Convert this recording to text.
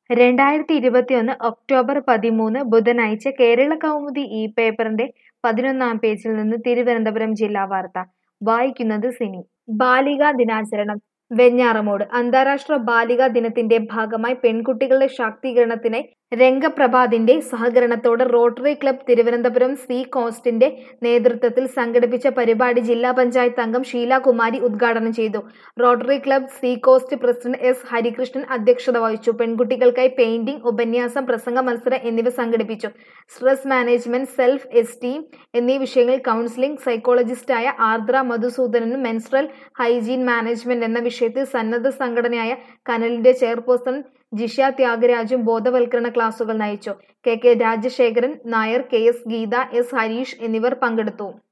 രണ്ടായിരത്തി ഇരുപത്തിയൊന്ന് ഒക്ടോബർ പതിമൂന്ന് ബുധനാഴ്ച കേരള കൗമുദി ഈ പേപ്പറിന്റെ പതിനൊന്നാം പേജിൽ നിന്ന് തിരുവനന്തപുരം ജില്ലാ വാർത്ത വായിക്കുന്നത് സിനി ബാലികാ ദിനാചരണം വെഞ്ഞാറമൂട് അന്താരാഷ്ട്ര ബാലികാ ദിനത്തിന്റെ ഭാഗമായി പെൺകുട്ടികളുടെ ശാക്തീകരണത്തിനായി രംഗപ്രഭാതിന്റെ സഹകരണത്തോടെ റോട്ടറി ക്ലബ് തിരുവനന്തപുരം സി കോസ്റ്റിന്റെ നേതൃത്വത്തിൽ സംഘടിപ്പിച്ച പരിപാടി ജില്ലാ പഞ്ചായത്ത് അംഗം ഷീലാകുമാരി ഉദ്ഘാടനം ചെയ്തു rotary club sea coast president S Harikrishnan അധ്യക്ഷത വഹിച്ചു പെൺകുട്ടികൾക്കായി പെയിന്റിംഗ് ഉപന്യാസം പ്രസംഗ മത്സരം എന്നിവ സംഘടിപ്പിച്ചു സ്ട്രെസ് മാനേജ്മെന്റ് സെൽഫ് എസ്റ്റീം എന്നീ വിഷയങ്ങളിൽ കൗൺസിലിംഗ് സൈക്കോളജിസ്റ്റായ ആർദ്ര മധുസൂദനനും മെൻസ്ട്രൽ ഹൈജീൻ മാനേജ്മെന്റ് എന്ന വിഷയത്തിൽ സന്നദ്ധ സംഘടനയായ കനലിന്റെ ചെയർപേഴ്സൺ ജിഷ ത്യാഗരാജും ബോധവൽക്കരണ ക്ലാസുകൾ നയിച്ചു K K Rajasekharan Nair K S Geetha S Harish എന്നിവർ പങ്കെടുത്തു